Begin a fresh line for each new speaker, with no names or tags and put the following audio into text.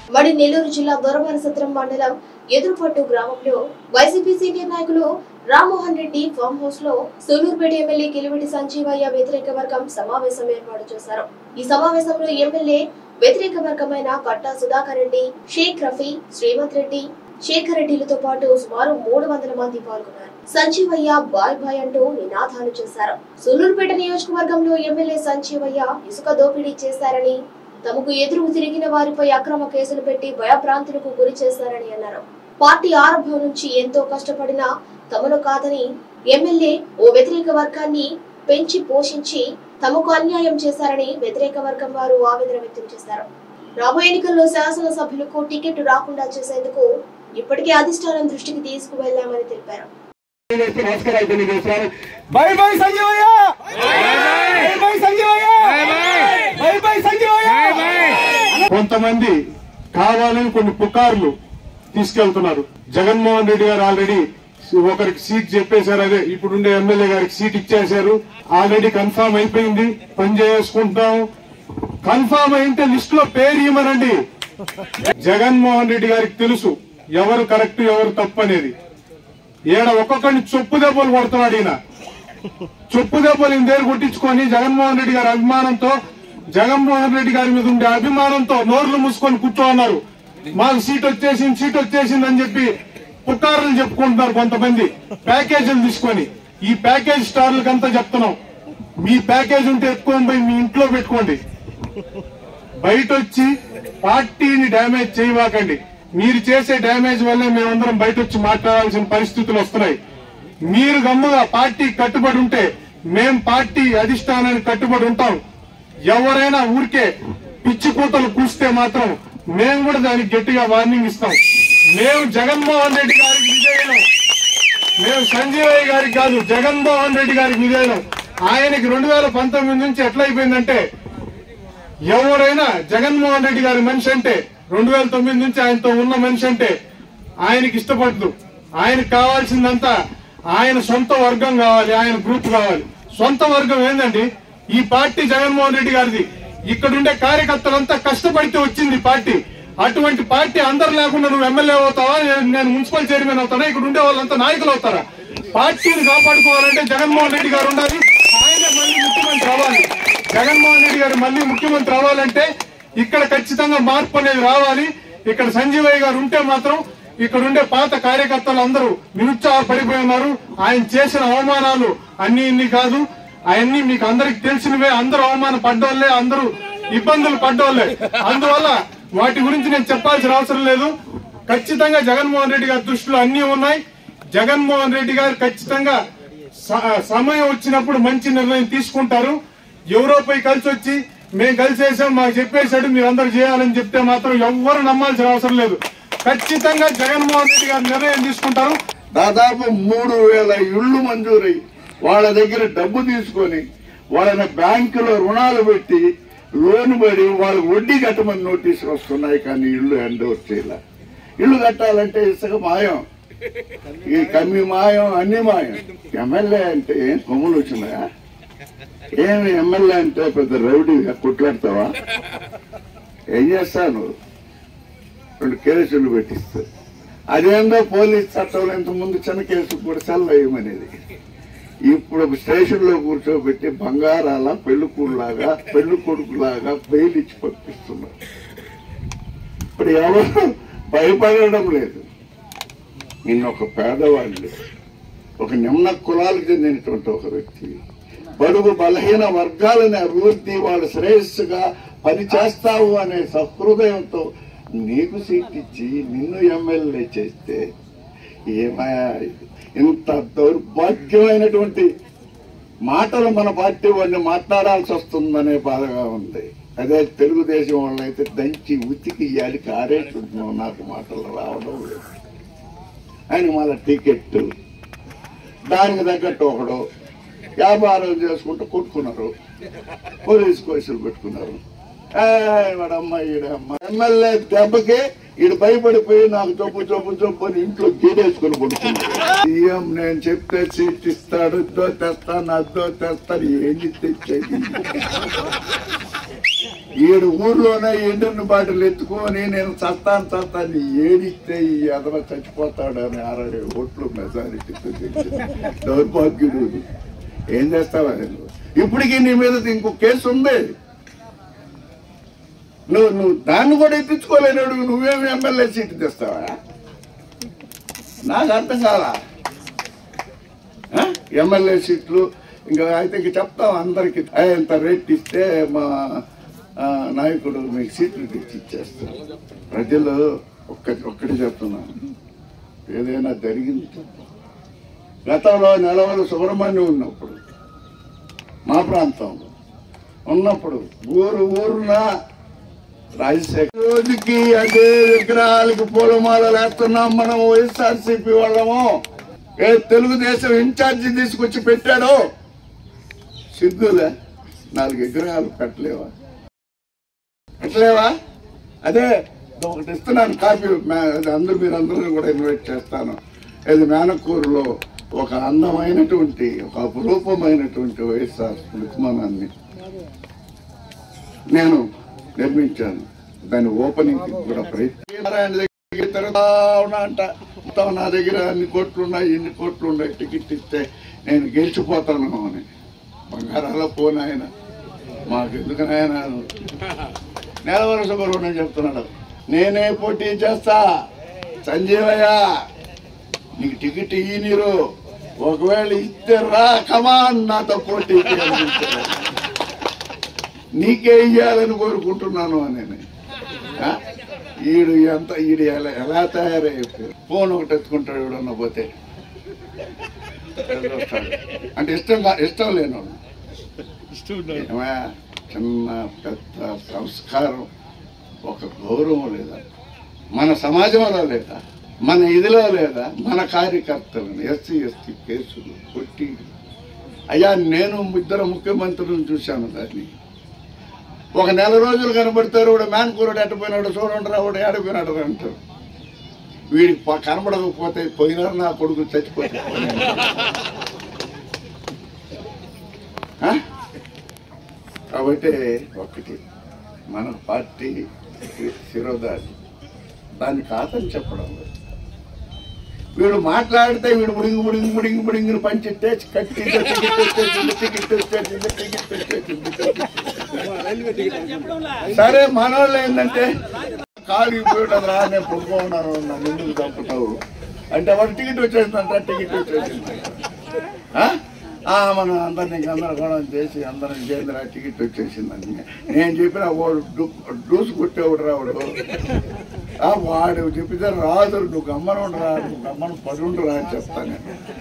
మడి నెల్లూరు జిల్లా దొరవరసత్రం మండలం ఎదురుపట్టు గ్రామంలో వైసీపీ సీనియర్ నాయకులు రామ్మోహన్ రెడ్డి ఫామ్ హౌస్ లో సూలూరుపేట ఎమ్మెల్యే కిలివిటి సంజీవయ్య వ్యతిరేక వర్గం సమావేశం ఏర్పాటు చేశారు ఈ సమావేశంలో ఎమ్మెల్యే వ్యతిరేక వర్గమైన కట్టా సుధాకర్ రెడ్డి షేక్ రఫీ శ్రీమంత్ రెడ్డి శేఖర్ రెడ్డిలతో పాటు సుమారు మూడు వందల మంది పాల్గొన్నారు సంజీవయ్య బాయ్ బాయ్ అంటూ నినాదాలు చేశారు సూలూరుపేట నియోజకవర్గంలో ఎమ్మెల్యే సంజీవయ్య ఇసుక దోపిడీ చేశారని తమకు ఎదురు తిరిగిన వారిపై అక్రమ కేసులు పెట్టి భయభ్రాంతులకు గురి చేశారని అన్నారు పార్టీ ఆరంభం నుంచి ఎంతో కష్టపడినా తమను కాదని ఎమ్మెల్యే ఓ వ్యతిరేక వర్గాన్ని పెంచి పోషించి తమకు అన్యాయం చేశారని వ్యతిరేక వర్గం వారు ఆవేదన వ్యక్తం చేశారు రాబోయే ఎన్నికల్లో శాసనసభ్యులకు టికెట్ రాకుండా చేసేందుకు ఇప్పటికే అధిష్టానం దృష్టికి తీసుకువెళ్లామని తెలిపారు
నమస్కారాలు తెలియజేశారు bye bye Sanjeevaiah bye bye Sanjeevaiah bye bye Sanjeevaiah కొంతమంది కావాలని కొన్ని పుకార్లు తీసుకెళ్తున్నారు జగన్మోహన్ రెడ్డి గారు ఆల్రెడీ ఒకరికి సీట్ చెప్పేశారు అదే ఇప్పుడుండే ఎమ్మెల్యే గారికి సీట్ ఇచ్చేశారు ఆల్రెడీ కన్ఫామ్ అయిపోయింది పని చేసుకుంటాం కన్ఫామ్ అయితే లిస్ట్ లో పేరు ఇవ్వమనండి జగన్మోహన్ రెడ్డి గారికి తెలుసు ఎవరు కరెక్ట్ ఎవరు తప్పు అనేది ఈడ ఒక్కొక్కరిని చొప్పు దెబ్బలు కొడుతున్నాడు ఈయన చొప్పు దెబ్బలు ఈయన దగ్గర కొట్టించుకొని జగన్మోహన్ రెడ్డి గారి అభిమానంతో జగన్మోహన్ రెడ్డి గారి మీద ఉండే అభిమానంతో నోర్లు మూసుకొని కూర్చోన్నారు మాకు సీట్ వచ్చేసింది సీట్ వచ్చేసింది అని చెప్పి పుకార్లు చెప్పుకుంటున్నారు కొంతమంది ప్యాకేజీలు తీసుకొని ఈ ప్యాకేజ్ స్టార్లకంతా చెప్తున్నాం మీ ప్యాకేజ్ ఉంటే ఎత్తుకొని పోయి మీ ఇంట్లో పెట్టుకోండి బయట వచ్చి పార్టీని డ్యామేజ్ చేయవాకండి మీరు చేసే డ్యామేజ్ వల్లే మేమందరం బయట వచ్చి మాట్లాడాల్సిన పరిస్థితులు వస్తున్నాయి మీరు గమ్ముగా పార్టీ కట్టుబడి ఉంటే మేం పార్టీ అధిష్టానానికి కట్టుబడి ఉంటాం ఎవరైనా ఊరికే పిచ్చి కూతలు కూస్తే మాత్రం మేము కూడా దానికి గట్టిగా వార్నింగ్ ఇస్తాం మేము జగన్మోహన్ రెడ్డి గారికి విజయనం మేము సంజీవయ్య గారికి కాదు జగన్మోహన్ రెడ్డి గారికి విజయనం ఆయనకి రెండు వేల పంతొమ్మిది నుంచి ఎట్లా అయిపోయిందంటే ఎవరైనా జగన్మోహన్ రెడ్డి గారి మనిషి అంటే రెండు వేల తొమ్మిది నుంచి ఆయనతో ఉన్న మనిషి అంటే ఆయనకి ఇష్టపడదు ఆయనకు కావాల్సిందంతా ఆయన సొంత వర్గం కావాలి ఆయన గ్రూప్ కావాలి సొంత వర్గం ఏందండి ఈ పార్టీ జగన్మోహన్ రెడ్డి గారిది ఇక్కడుండే కార్యకర్తలంతా కష్టపడితే వచ్చింది ఈ పార్టీ అటువంటి పార్టీ అందరు లేకుండా నువ్వు ఎమ్మెల్యే అవుతావా నేను- నేను మున్సిపల్ చైర్మన్ అవుతానా ఇక్కడ ఉండే వాళ్ళంతా నాయకులు అవుతారా పార్టీని కాపాడుకోవాలంటే జగన్మోహన్ రెడ్డి గారు ఉండాలి ఆయనే మళ్ళీ ముఖ్యమంత్రి అవ్వాలి జగన్మోహన్ రెడ్డి గారు మళ్ళీ ముఖ్యమంత్రి అవ్వాలంటే ఇక్కడ ఖచ్చితంగా మార్పు అనేది రావాలి ఇక్కడ సంజీవయ్య గారు ఉంటే మాత్రం ఇక్కడ ఉండే పాత కార్యకర్తలు అందరూ నిరుత్సాహపడిపోయి ఉన్నారు ఆయన చేసిన అవమానాలు అన్ని ఇన్ని కాదు అవన్నీ మీకు అందరికి తెలిసినవే అందరూ అవమాన పడ్డోళ్లే అందరూ ఇబ్బందులు పడ్డోళ్లే అందువల్ల వాటి గురించి నేను చెప్పాల్సిన అవసరం లేదు ఖచ్చితంగా జగన్మోహన్ రెడ్డి గారి దృష్టిలో అన్ని ఉన్నాయి జగన్మోహన్ రెడ్డి గారు ఖచ్చితంగా స- సమయం వచ్చినప్పుడు మంచి నిర్ణయం తీసుకుంటారు ఎవరోపై కలిసి వచ్చి మేము కలిసేసాం మాకు చెప్పేశాడు మీరు అందరు చేయాలని చెప్తే మాత్రం ఎవ్వరు నమ్మాల్సిన అవసరం లేదు ఖచ్చితంగా జగన్మోహన్ రెడ్డి గారు నిర్ణయం తీసుకుంటారు
దాదాపు మూడు వేల ఇళ్లు మంజూరై వాళ్ళ దగ్గర డబ్బు తీసుకొని వాళ్ళని బ్యాంకులో రుణాలు పెట్టి లోన్ పడి వాళ్ళకి వడ్డీ కట్టమని నోటీసులు వస్తున్నాయి కానీ ఇల్లు హ్యాండ్ ఓవర్ చేయాల ఇల్లు కట్టాలంటే ఇసుక మాయం ఈ కమ్మి మాయం అన్ని మాయం ఎమ్మెల్యే అంటే ఏం కొమ్ములు వచ్చినాయా ఏమి ఎమ్మెల్యే అంటే పెద్ద రౌడీగా కుట్లాడతావా ఏం చేస్తాను రెండు కేసులు పెట్టిస్తారు అదేందో పోలీస్ చట్టంలో ఇంత ముందు చిన్న కేసు కూడా సెల్ వేయమనేది ఇప్పుడు స్టేషన్ లో కూర్చోబెట్టి బంగారాల పెళ్లి కూడులాగా పెళ్లి కొడుకులాగా బెయిల్ ఇచ్చి పంపిస్తున్నారు ఇప్పుడు ఎవరు భయపడడం లేదు నిన్న ఒక పేదవాళ్ళు ఒక నిమ్న కులాలకు చెందినటువంటి ఒక వ్యక్తి బడుగు బలహీన వర్గాలని అభివృద్ధి వాళ్ళు శ్రేయస్సుగా పని చేస్తావు అనే సహృదయంతో నీకు సీట్ ఇచ్చి నిన్ను ఎమ్మెల్యే చేస్తే ఏమయ్యా ఇది? ఇంత దౌర్భాగ్యమైనటువంటి మాటలు మన పార్టీ వాడిని మాట్లాడాల్సి వస్తుందనే బాధగా ఉంది అదే తెలుగుదేశం వాళ్ళైతే దంచి ఉతికి ఇయ్యాలికి ఆరేస్తుంటున్నాం నాకు మాటలు రావడం లేదు ఆయనకి మళ్ళీ టికెట్ దానికి తగ్గట్టు ఒకడు వ్యాపారం చేసుకుంటూ కొట్టుకున్నారు పోలీసు కేసులు పెట్టుకున్నారు ఏయ్ వాడమ్మ ఈడమ్మ ఎమ్మెల్యే దెబ్బకి ఈడు భయపడిపోయి నాకు చొప్పు చొప్పు చొప్పు అని ఇంట్లో గీడేసుకుని పడుకున్నాడు సీఎం నేను చెప్తే సీట్ ఇస్తాడు ఇద్దో తెస్తాను అద్దో తెస్తాను ఏంటి తెచ్చేది ఏడు ఊర్లోనే ఎండిన బాటలు ఎత్తుకొని నేను చస్తాను చస్తాను ఏడిస్తే ఈ అదవ చచ్చిపోతాడు అని అరవై ఓట్లు మెజారిటీ దౌర్భాగ్యుడు ఏం చేస్తావా నువ్వు ఇప్పటికీ నీ మీద ఇంకో కేసు ఉంది నువ్వు నువ్వు దాన్ని కూడా ఎత్తించుకోలేనాడు నువ్వేమి ఎమ్మెల్యే సీటు తెస్తావా నాకు అర్థం కాలా ఆ? ఎమ్మెల్యే సీట్లు ఇంకా అయితే ఇంక చెప్తాం అందరికి ఇంత రేట్ ఇస్తే మా ఆ, నాయకుడు మీకు సీట్లు తెచ్చి ఇచ్చేస్తారు ప్రజలు ఒక్క ఒక్కటి చెప్తున్నాను ఏదైనా జరిగింది గతంలో నెలవలు సుబ్రహ్మణ్యం ఉన్నప్పుడు మా ప్రాంతంలో ఉన్నప్పుడు ఊరు ఊరున రాజశేఖర రోజుకి అదే విగ్రహాలకు పూలమాలలు వేస్తున్నాం మనం వైఎస్ఆర్సీపీ వాళ్ళము ఏ తెలుగుదేశం ఇన్ఛార్జి తీసుకొచ్చి పెట్టాడో సిగ్గులే నాలుగు విగ్రహాలు పెట్టలేవా పెట్టలేవా అదే ఒకటి ఇస్తున్నాను కాపీ మే- అది అందరూ మీరు అందరూ కూడా ఇన్వైట్ చేస్తాను ఇది మేనకూరులో ఒక అందమైనటువంటి ఒక అపురూపమైనటువంటి వైఎస్ఆర్ విమానాన్ని నేను నిర్మించాను దాని ఓపెనింగ్ కూడా ప్రయత్నం నారాయణ దగ్గర తిరుగుతా ఉన్నా అంట మొత్తం నా దగ్గర అన్ని కోట్లు ఉన్నాయి ఇన్ని కోట్లు ఉన్నాయి టికెట్ ఇస్తే నేను గెలిచిపోతాను అని బంగారాల పోను ఆయన మాకు ఎందుకని ఆయన నెలవర సుబ్రహ్మణ్యం చెప్తున్నాడు నేనే పోటీ చేస్తా సంజీవయ్య నీకు టికెట్ ఇయ్యి నీరు ఒకవేళ ఇస్తే రా కమాన్ నాతో పోటీ చేయాలి. నీకే ఇయ్యాలని కోరుకుంటున్నాను అని ఆ? ఈడు ఎంత ఈడు ఎలా ఎలా తయారైపోయాడు ఫోన్ ఒకటి ఎత్తుకుంటాడు ఎవడన్నా పోతే వస్తాడు. అంటే ఇష్టం కా- ఇష్టం లేనోడు ఏమయ్య, చిన్న పెద్ద సంస్కారం ఒక గౌరవం లేదా మన సమాజంలో లేదా మన ఇదిలో లేదా మన కార్యకర్తలను ఎస్సీ ఎస్టీ కేసులు కొట్టి అయ్యా నేను ఇద్దరు ముఖ్యమంత్రులను చూశాను దాన్ని ఒక నెల రోజులు కనబడతారు వాడు మ్యాన్ కూరడు ఎట్టపోయినాడు చూడండి వాడు ఏడపోయినాడు అంటారు వీడికి ప- కనబడకపోతే పోయినారు నా కొడుకు చచ్చిపోతే పోయినాడు. ఆ? కాబట్టి ఒకటి మన పార్టీ శిరోధారి దాన్ని కాదని చెప్పడం లేదు. వీడు మాట్లాడితే వీడు ముడింగి ముడింగి ముడింగి ముడింగిని పంచితే కట్టి టికెట్ వచ్చేసింది టికెట్ వచ్చేసింది టికెట్ వచ్చేసింది సరే మనోళ్ళు ఏంటంటే కాలు పోయడం రా నేను పడుకోన్నాను నన్ను ఎందుకు తప్పుతావు అంటే వాడు టికెట్ వచ్చేసిందంట టికెట్ వచ్చేసింది ఆ? ఆ, మనం అందరినీ గందరగోళం చేసి అందరం కేంద్ర టికెట్ వచ్చేసిందని నేను చెప్పిన వాడు డు- డూసు కొట్టేవాడు రావుడు ఆ, వాడు చెప్పితే రాదు నువ్వు గమ్మన ఉండరా నువ్వు గమ్మన పడి ఉండరా అని చెప్తాను నేను